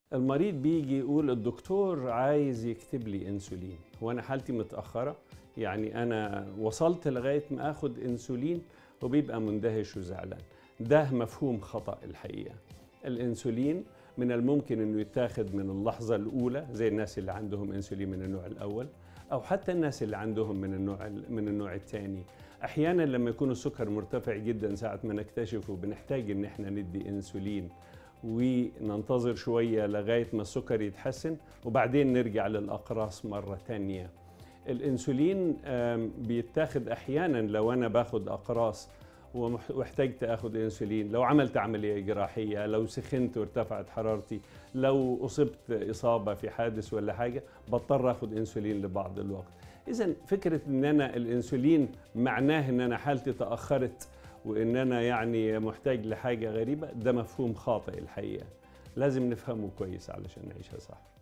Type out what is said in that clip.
المريض بيجي يقول الدكتور عايز يكتب لي انسولين هو انا حالتي متاخره يعني انا وصلت لغايه ما اخد انسولين وبيبقى مندهش وزعلان ده مفهوم خطا الحقيقه الانسولين من الممكن انه يتاخد من اللحظه الاولى زي الناس اللي عندهم انسولين من النوع الاول او حتى الناس اللي عندهم من النوع من النوع الثاني احيانا لما يكون السكر مرتفع جدا ساعه ما نكتشفه بنحتاج ان احنا ندي انسولين وننتظر شوية لغاية ما السكر يتحسن وبعدين نرجع للأقراص مرة تانية الأنسولين بيتاخد أحيانا لو أنا باخد أقراص واحتجت اخد انسولين لو عملت عمليه جراحيه لو سخنت وارتفعت حرارتي لو اصبت اصابه في حادث ولا حاجه بضطر اخد انسولين لبعض الوقت اذا فكره ان انا الانسولين معناه ان انا حالتي تاخرت وان انا يعني محتاج لحاجه غريبه ده مفهوم خاطئ الحقيقه لازم نفهمه كويس علشان نعيشها صح